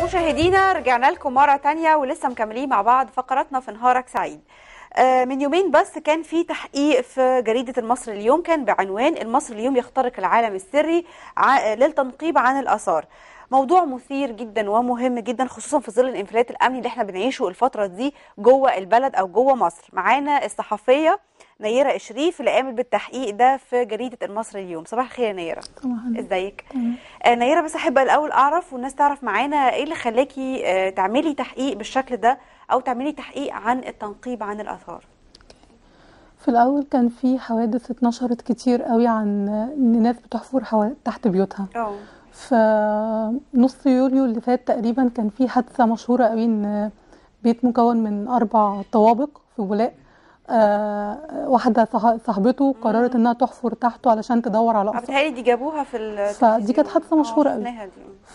مشاهدينا رجعنا لكم مرة تانية ولسه مكملين مع بعض فقراتنا في نهارك سعيد آه، من يومين بس كان في تحقيق في جريدة المصري اليوم كان بعنوان المصري اليوم يخترق العالم السري ع- للتنقيب عن الآثار موضوع مثير جدا ومهم جدا خصوصا في ظل الانفلات الامني اللي احنا بنعيشه الفتره دي جوه البلد او جوه مصر معانا الصحفيه نيره اشريف اللي قامت بالتحقيق ده في جريده المصري اليوم صباح الخير يا نيره طبعا ازيك آه نيره بس احب الاول اعرف والناس تعرف معانا ايه اللي خلاكي آه تعملي تحقيق بالشكل ده او تعملي تحقيق عن التنقيب عن الاثار في الأول كان في حوادث اتنشرت كتير قوي عن إن ناس بتحفر حوا... تحت بيوتها اه في نص يوليو اللي فات تقريبا كان في حادثة مشهورة قوي إن بيت مكون من أربع طوابق في بولاق آه واحدة صح- صاحبته قررت إنها تحفر تحته علشان تدور على أثر بتهيألي دي جابوها في ال فدي كانت حادثة مشهورة قوي. شفناها دي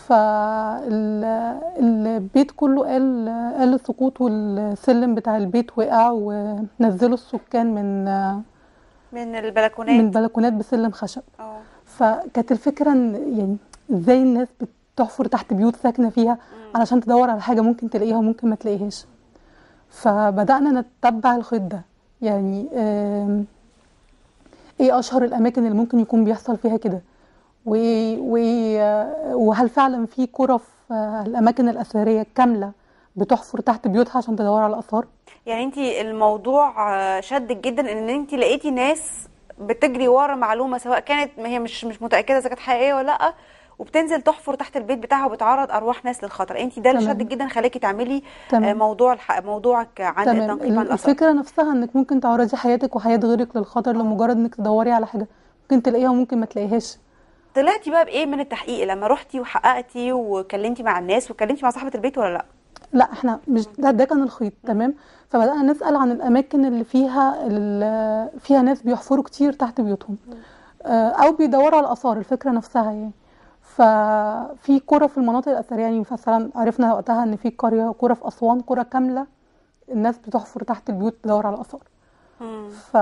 فالبيت كله قال قال السقوط والسلم بتاع البيت وقع ونزلوا السكان من من البلكونات من بلكونات بسلم خشب اه فكانت الفكرة ان يعني ازاي الناس بتحفر تحت بيوت ساكنة فيها علشان تدور على حاجة ممكن تلاقيها وممكن ما تلاقيهاش فبدأنا نتبع الخيط ده يعني آم، ايه اشهر الاماكن اللي ممكن يكون بيحصل فيها كده وايه وايه آه، وهل فعلا في قرى في آه، الاماكن الاثريه كامله بتحفر تحت بيوتها عشان تدور على اثار يعني انت الموضوع آه، شدك جدا ان انت لقيتي ناس بتجري ورا معلومه سواء كانت ما هي مش مش متاكده اذا كانت حقيقيه ولا لا وبتنزل تحفر تحت البيت بتاعها وبتعرض ارواح ناس للخطر انت ده اللي تمام. شدك جدا خلاكي تعملي تمام. آه، موضوع الح... موضوعك عن تمام التنقيب عن الاثار الفكره نفسها انك ممكن تعرضي حياتك وحياه غيرك للخطر لمجرد انك تدوري على حاجه ممكن تلاقيها وممكن ما تلاقيهاش طلعتي بقى بايه من التحقيق لما رحتي وحققتي وكلمتي مع الناس وكلمتي مع صاحبه البيت ولا لا لا احنا مش ده ده كان الخيط تمام فبدأنا نسأل عن الأماكن اللي فيها ال- فيها ناس بيحفروا كتير تحت بيوتهم آه، أو بيدوروا على الآثار الفكرة نفسها يعني ففي قرى في المناطق الأثرية يعني مثلا عرفنا وقتها إن في قرية قرى في أسوان قرى كاملة الناس بتحفر تحت البيوت تدور على الآثار مم. ف...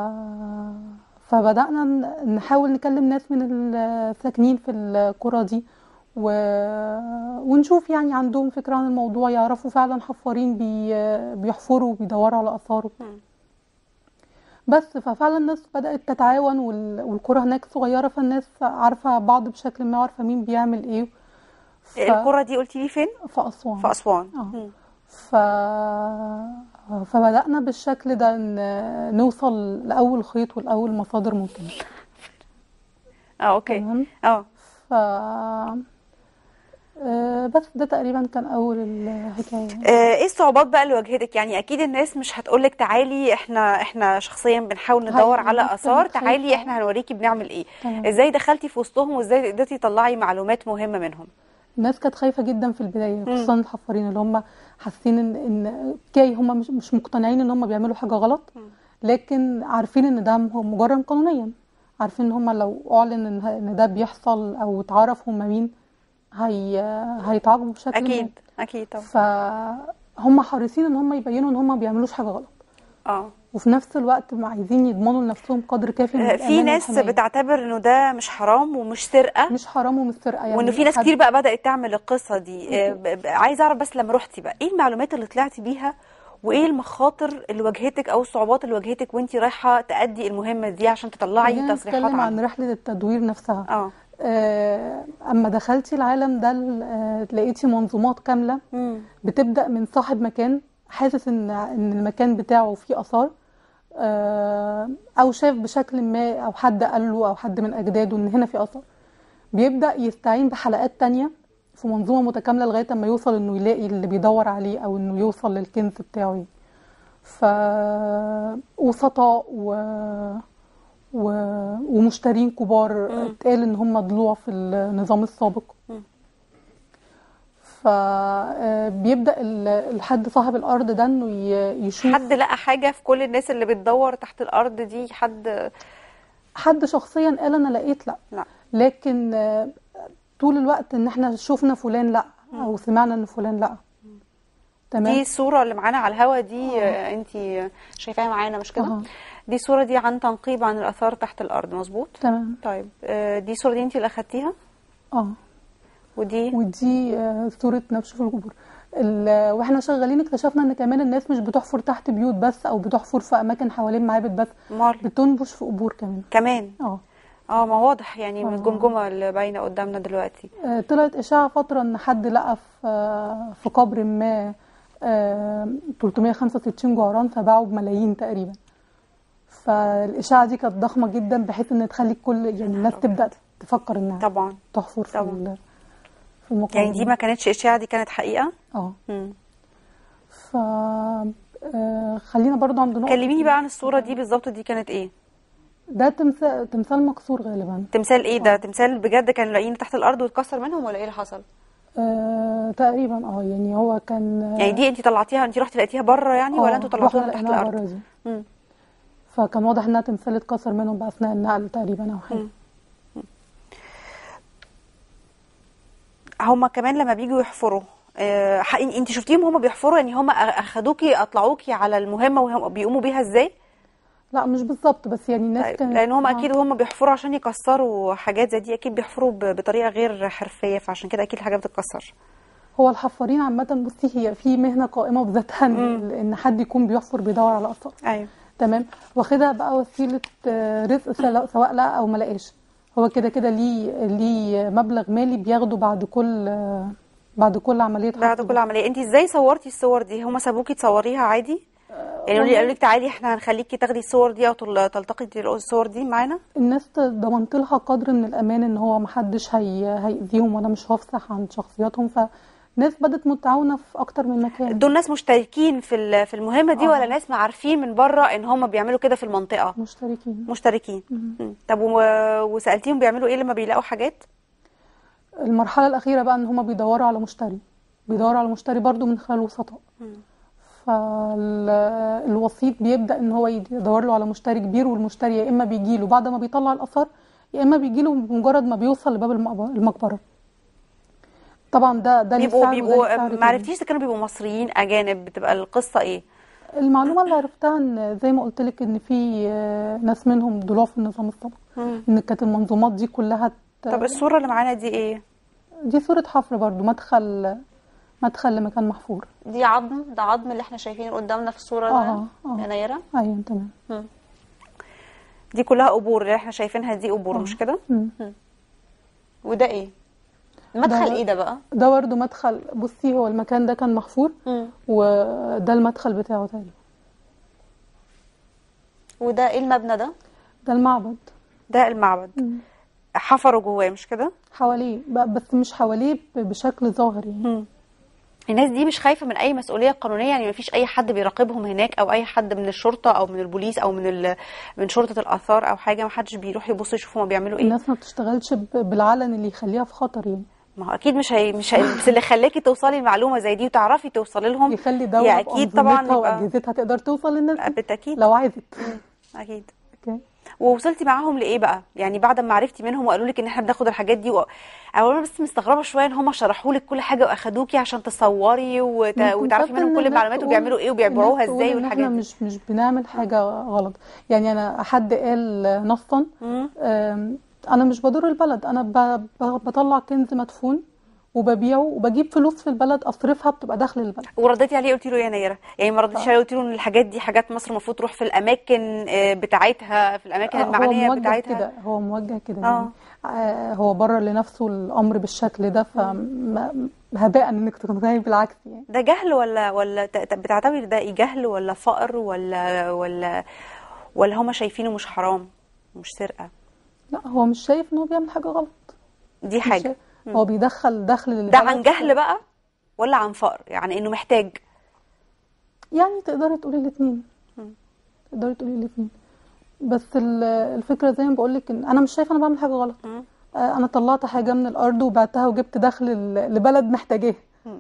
فبدأنا ن- نحاول نكلم ناس من الساكنين في القرى دي و... ونشوف يعني عندهم فكرة عن الموضوع يعرفوا فعلا حفارين بي... بيحفروا وبيدوروا على آثار مم. بس ففعلا الناس بدأت تتعاون وال... والقرى هناك صغيرة فالناس عارفة بعض بشكل ما عارفة مين بيعمل ايه ف... القرى دي قلتي لي فين في أسوان في اسوان آه. مم. ف... فبدأنا بالشكل ده ن... نوصل لأول خيط ولأول مصادر ممكنة اه اوكي تمام اه ف آه، بس ده تقريبا كان أول الحكاية آه، ايه الصعوبات بقى اللي واجهتك يعني اكيد الناس مش هتقولك تعالي احنا احنا شخصيا بنحاول ندور هاي، على الناس اثار كانت تعالي خايفة. احنا هنوريكي بنعمل ايه تمام. ازاي دخلتي في وسطهم وازاي قدرتي تطلعي معلومات مهمة منهم الناس كانت خايفة جدا في البداية خصوصا الحفارين اللي هم حاسين ان ان كي هم مش مش مقتنعين ان هم بيعملوا حاجة غلط لكن عارفين ان ده م- مجرم قانونيا عارفين ان هم لو اعلن ان ان ده بيحصل او اتعرف هم مين هي هيتعاقبوا بشكل ما. اكيد اكيد طبعا فهم حريصين ان هم يبينوا ان هم ما بيعملوش حاجة غلط اه وفي نفس الوقت ما عايزين يضمنوا لنفسهم قدر كافي من آه، الأمان في ناس والحماية. بتعتبر انه ده مش حرام ومش سرقة مش حرام ومش سرقة يعني وانه في ناس حد- كتير بقى بدأت تعمل القصة دي آه، ب- ب- عايزة اعرف بس لما رحتي بقى ايه المعلومات اللي طلعتي بيها وايه المخاطر اللي واجهتك او الصعوبات اللي واجهتك وانتي رايحة تأدي المهمة دي عشان تطلعي خلينا تصريحات نتكلم عن عنها رحلة التدوير نفسها اه آه، اما دخلتي العالم ده آه، لقيتي منظومات كامله مم. بتبدا من صاحب مكان حاسس ان ان المكان بتاعه فيه اثار آه، او شاف بشكل ما او حد قال له او حد من اجداده ان هنا في اثر بيبدا يستعين بحلقات تانية في منظومه متكامله لغايه اما يوصل انه يلاقي اللي بيدور عليه او انه يوصل للكنز بتاعه ف وسطاء و... و... ومشترين كبار اتقال ان هم ضلوع في النظام السابق مم. فبيبدا الحد صاحب الارض ده انه ي- يشوف حد لقى حاجة في كل الناس اللي بتدور تحت الأرض دي حد حد شخصيا قال انا لقيت لا لا لكن آه، طول الوقت ان احنا شفنا فلان لا او سمعنا ان فلان لا دي تمام الصورة اللي معانا على الهوا دي آه، انتي شايفاها معانا مش كده أها. دي الصورة دي عن تنقيب عن الآثار تحت الأرض مظبوط تمام طيب آه، دي الصورة دي انتي اللي أخدتيها اه ودي ودي آه، صورة نبش في القبور ال- واحنا شغالين اكتشفنا ان كمان الناس مش بتحفر تحت بيوت بس او بتحفر في اماكن حوالين معابد بس مال بتنبش في قبور كمان كمان اه اه ما واضح يعني من آه. الجمجمه اللي باينه قدامنا دلوقتي آه، طلعت اشاعة فترة ان حد لقى في آه، في قبر ما آه، 365 جعران فباعوا بملايين تقريبا فالاشاعة دي كانت ضخمة جدا بحيث ان تخلي كل يعني الناس تبدأ تفكر انها طبعا تحفر في طبعا. ال- في المقابر يعني دي ما كانتش اشاعه دي كانت حقيقه اه مم. ف آه، خلينا برضو عند نقطة كلميني بقى عن الصوره دي بالظبط دي كانت ايه ده تمثال تمثال مكسور غالبا تمثال ايه ده تمثال بجد كانوا لاقيينه تحت الارض واتكسر منهم ولا ايه اللي حصل آه تقريبا اه يعني هو كان يعني دي انت طلعتيها انت رحتي لقيتيها بره يعني ولا آه، انتوا طلعتوها رحنا من تحت لقيناها الارض بره دي مم. فكان واضح انها تمثال اتكسر منهم باثناء النقل تقريبا او حاجه مم. هما كمان لما بيجوا يحفروا آه، حقيقي انت شفتيهم هما بيحفروا يعني هما اخدوكي اطلعوكي على المهمه وهم بيقوموا بيها ازاي لا مش بالظبط بس يعني الناس طيب، كانت لان هما آه، اكيد وهم بيحفروا عشان يكسروا حاجات زي دي اكيد بيحفروا ب- بطريقه غير حرفيه فعشان كده اكيد الحاجات بتتكسر هو الحفارين عامه بصي هي في مهنه قائمه بذاتها ان إن حد يكون بيحفر بيدور على اثار ايوه تمام واخدها بقى وسيله آه، رزق سواء سواء لقى او ما لقاش هو كده كده ليه ليه مبلغ مالي بياخده بعد كل آه، بعد كل عمليه بعد حفر كل عمليه انت ازاي صورتي الصور دي هما سابوكي تصوريها عادي يعني قالوا لي قالوا لك تعالي احنا هنخليكي تاخدي الصور دي او تل- تلتقطي الصور دي معانا الناس ضمنت لها قدر من الامان ان هو محدش هي... هيأذيهم وانا مش هفصح عن شخصياتهم فناس بدت متعاونه في اكتر من مكان دول ناس مشتركين في ال- في المهمه دي آه. ولا ناس عارفين من بره ان هم بيعملوا كده في المنطقه مشتركين مشتركين مم. طب و- وسالتيهم بيعملوا ايه لما بيلاقوا حاجات المرحله الاخيره بقى ان هما بيدوروا على مشتري بيدوروا على مشتري برضو من خلال وسطاء فالوسيط بيبدأ ان هو يدور له على مشتري كبير والمشتري يا اما بيجي له بعد ما بيطلع الاثار يا اما بيجي له بمجرد ما بيوصل لباب المقبره المقبرة. طبعا ده ده ليه بيبقوا سعر وده ليه سعر بيبقوا تاني. ما عرفتيش اذا كانوا بيبقوا مصريين اجانب بتبقى القصه ايه المعلومه اللي عرفتها ان زي ما قلت لك ان في آه، ناس منهم ضلاف النظام السابق مم. ان كانت المنظومات دي كلها ت- طب الصوره اللي معانا دي ايه دي صوره حفر برضو مدخل مدخل لمكان محفور دي عظم ده عظم اللي احنا شايفينه قدامنا في الصوره اه اه يا نيره ايوه تمام دي كلها قبور اللي احنا شايفينها دي قبور مش كده مم. وده ايه المدخل ده- ايه ده بقى ده برضه مدخل بصي هو المكان ده كان محفور مم. وده المدخل بتاعه تقريبا وده ايه المبنى ده ده المعبد ده المعبد مم. حفروا جواه مش كده حواليه ب- بس مش حواليه ب- بشكل ظاهر يعني الناس دي مش خايفة من أي مسؤولية قانونية يعني مفيش أي حد بيراقبهم هناك أو أي حد من الشرطة أو من البوليس أو من ال... من شرطة الآثار أو حاجة محدش بيروح يبص يشوف هما بيعملوا إيه الناس ما بتشتغلش ب- بالعلن اللي يخليها في خطر يعني ما هو أكيد مش هي... مش هي... بس اللي خلاكي توصلي لمعلومة زي دي وتعرفي توصلي لهم يخلي دولة يا أكيد طبعا بأنظمتها يبقى وأجهزتها تقدر توصل للناس دي بالتأكيد لو عايزت أكيد اوكي ووصلتي معاهم لايه بقى يعني بعد ما عرفتي منهم وقالوا لك ان احنا بناخد الحاجات دي و... او انا بس مستغربه شويه ان هم شرحوا لك كل حاجه واخدوكي عشان تصوري وت... ممكن وتعرفي فاكرة منهم إن كل الناس المعلومات تقول- وبيعملوا ايه وبيبيعوها الناس تقول ازاي إن والحاجات احنا دي مش مش بنعمل حاجة غلط يعني أنا حد قال نصا مم. آم، أنا مش بضر البلد أنا ب- ب- بطلع كنز مدفون وببيعه وبجيب فلوس في البلد أصرفها بتبقى داخل البلد ورديتي عليه قلتي له يا نيره يعني ما رديتيش عليه قلتي له ان الحاجات دي حاجات مصر المفروض تروح في الاماكن آه، بتاعتها في الاماكن آه، المعنيه هو موجه بتاعتها كده هو موجه كده آه. يعني آه، هو برر لنفسه الامر بالشكل ده فهباء انك تقنعي بالعكس يعني ده جهل ولا ولا ت- ت- بتعتبر ده إيه جهل ولا فقر ولا ولا ولا هم شايفينه مش حرام مش سرقه لا هو مش شايف ان هو بيعمل حاجه غلط دي مش حاجه شايف. هو بيدخل دخل للبلد ده عن جهل بقى ولا عن فقر يعني انه محتاج يعني تقدري تقولي الاثنين تقدري تقولي الاثنين بس ال- الفكره زي ما بقول لك ان انا مش شايفه انا بعمل حاجه غلط مم. آه، انا طلعت حاجه من الارض وبعتها وجبت دخل ل- لبلد محتاجاه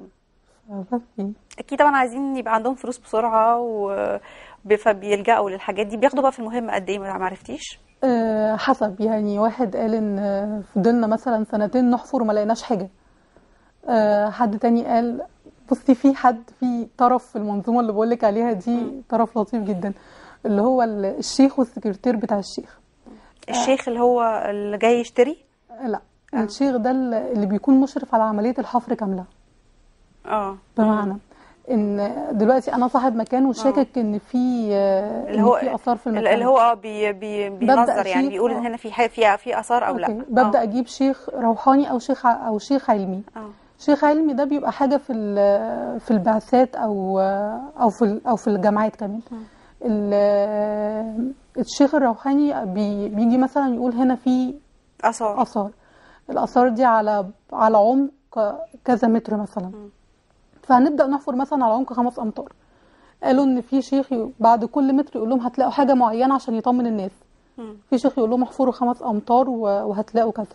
بس يعني اكيد طبعا عايزين يبقى عندهم فلوس بسرعه و فبيلجأوا للحاجات دي بياخدوا بقى في المهمه قد ايه ما عرفتيش آه، حسب يعني واحد قال ان آه، فضلنا مثلا سنتين نحفر وما لقيناش حاجه آه، حد تاني قال بصي في حد في طرف في المنظومه اللي بقولك عليها دي طرف لطيف جدا اللي هو ال- الشيخ والسكرتير بتاع الشيخ الشيخ اللي هو اللي جاي يشتري آه، لا الشيخ ده اللي بيكون مشرف على عملية الحفر كاملة اه بمعنى ان دلوقتي انا صاحب مكان وشاكك ان في آه، اللي هو إن في اثار في المكان اللي هو اه بي بي بينظر يعني أشيك، بيقول ان آه. هنا في حاجة- في في اثار او لا أوكي. ببدا آه. اجيب شيخ روحاني او شيخ ع- او شيخ علمي اه شيخ علمي ده بيبقى حاجه في ال- في البعثات او او في ال- او في الجامعات كمان ال- الشيخ الروحاني بي- بيجي مثلا يقول هنا في اثار اثار الاثار دي على على عمق كذا متر مثلا فهنبدا نحفر مثلا على عمق خمس امتار قالوا ان في شيخ ي- بعد كل متر يقول لهم هتلاقوا حاجه معينه عشان يطمن الناس مم. في شيخ يقول لهم احفروا خمس امتار و- وهتلاقوا كذا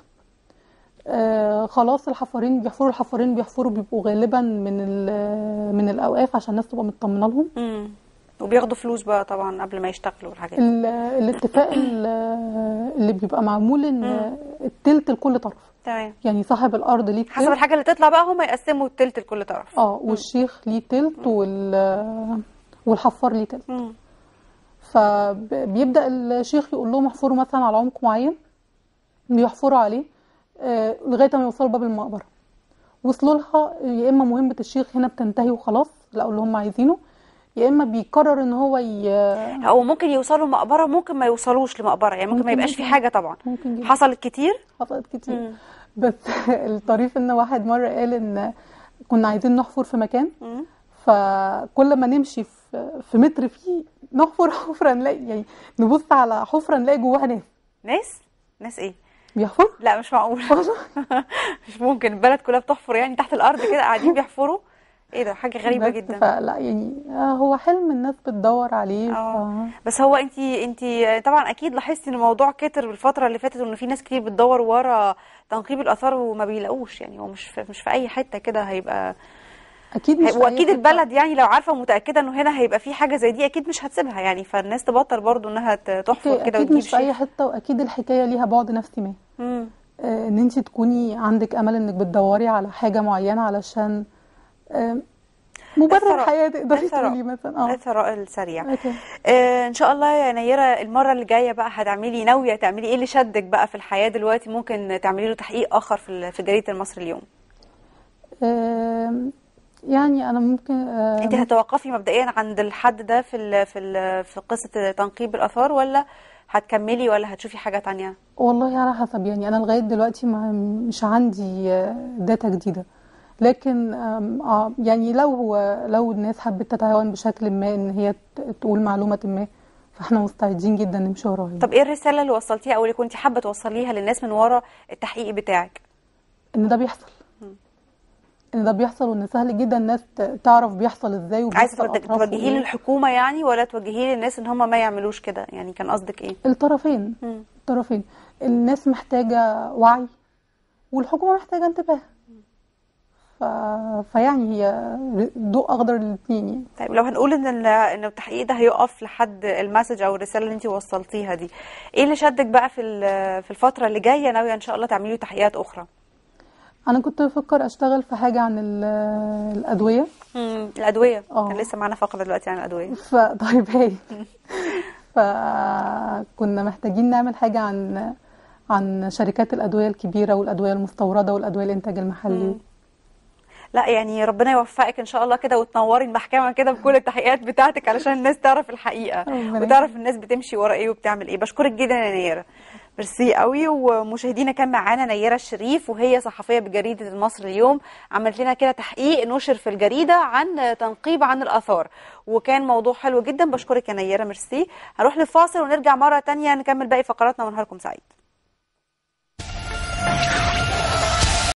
آه خلاص الحفارين بيحفروا الحفارين بيحفروا بيبقوا غالبا من ال- من الاوقاف عشان الناس تبقى مطمنه لهم مم. وبياخدوا فلوس بقى طبعا قبل ما يشتغلوا والحاجات دي ال- الاتفاق ال- اللي بيبقى معمول ان التلت لكل طرف تمام يعني صاحب الارض ليه حسب التلت الحاجه اللي تطلع بقى هم يقسموا التلت لكل طرف اه والشيخ ليه تلت وال والحفار ليه تلت مم. فبيبدا الشيخ يقول لهم احفروا مثلا على عمق معين بيحفروا عليه آه، لغايه ما يوصلوا باب المقبره وصلوا لها يا اما مهمه الشيخ هنا بتنتهي وخلاص لقوا اللي هم عايزينه يا اما بيقرر ان هو ي... او ممكن يوصلوا مقبره ممكن ما يوصلوش لمقبره يعني ممكن ما ممكن يبقاش في جداً. حاجه طبعا ممكن جدا حصلت كتير حصلت كتير مم. بس الطريف ان واحد مره قال ان كنا عايزين نحفر في مكان مم. فكل ما نمشي في في متر فيه نحفر حفره نلاقي يعني نبص على حفره نلاقي جواها ناس ناس ناس ايه بيحفروا لا مش معقول مش ممكن البلد كلها بتحفر يعني تحت الارض كده قاعدين بيحفروا ايه ده حاجه غريبه بس جدا فلا يعني آه، هو حلم الناس بتدور عليه اه ف... بس هو انت انت طبعا اكيد لاحظتي ان الموضوع كتر بالفتره اللي فاتت وان في ناس كتير بتدور ورا تنقيب الاثار وما بيلاقوش يعني هو مش في مش في اي حته كده هيبقى اكيد مش في أي واكيد حتة. البلد يعني لو عارفه ومتاكده انه هنا هيبقى في حاجه زي دي اكيد مش هتسيبها يعني فالناس تبطل برضو انها ت- تحفر أوكي، كده اكيد وتجيب مش في اي شيخ حته واكيد الحكايه ليها بعد نفسي ما مم. آه، ان انت تكوني عندك امل انك بتدوري على حاجه معينه علشان آه، مبرر الثراء. حياه تقدري الثراء. تقولي مثلا اه الثراء السريع اوكي آه ان شاء الله يا نيره المره اللي جايه بقى هتعملي ناويه تعملي ايه اللي شدك بقى في الحياه دلوقتي ممكن تعملي له تحقيق اخر في ال- في جريده المصري اليوم آم، يعني انا ممكن آم، انت هتوقفي مبدئيا عند الحد ده في ال في ال في قصه تنقيب الاثار ولا هتكملي ولا هتشوفي حاجه تانية والله على حسب يعني انا لغايه دلوقتي ما مش عندي آه، داتا جديده لكن آم، آه، يعني لو هو لو الناس حبت تتعاون بشكل ما ان هي ت- تقول معلومه ما فاحنا مستعدين جدا نمشي وراها طب ايه الرساله اللي وصلتيها او اللي كنت حابه توصليها للناس من ورا التحقيق بتاعك ان ده بيحصل ان ده بيحصل وان سهل جدا الناس ت- تعرف بيحصل ازاي عايزه وبيحصل توجه- اطرافه توجهيه ايه للحكومه يعني ولا توجهيه للناس ان هم ما يعملوش كده يعني كان قصدك ايه الطرفين مم. الطرفين الناس محتاجه وعي والحكومه محتاجه انتباه ف... فيعني هي ضوء اخضر للاثنين يعني طيب لو هنقول ان ال- ان التحقيق ده هيقف لحد المسج او الرساله اللي انت وصلتيها دي ايه اللي شدك بقى في ال- في الفتره اللي جايه ناويه ان شاء الله تعملي تحقيقات اخرى انا كنت بفكر اشتغل في حاجه عن ال- الادويه امم الادويه اه. كان لسه معانا فقره دلوقتي عن الادويه فطيب هاي فكنا محتاجين نعمل حاجه عن عن شركات الادويه الكبيره والادويه المستورده والادويه الانتاج المحلي لا يعني ربنا يوفقك ان شاء الله كده وتنوري المحكمه كده بكل التحقيقات بتاعتك علشان الناس تعرف الحقيقه ربنا وتعرف الناس بتمشي ورا ايه وبتعمل ايه بشكرك جدا يا نيره ميرسي قوي ومشاهدينا كان معانا نيره الشريف وهي صحفيه بجريده المصري اليوم عملت لنا كده تحقيق نشر في الجريده عن تنقيب عن الاثار وكان موضوع حلو جدا بشكرك يا نيره ميرسي هنروح للفاصل ونرجع مره تانية نكمل باقي فقراتنا ونهاركم سعيد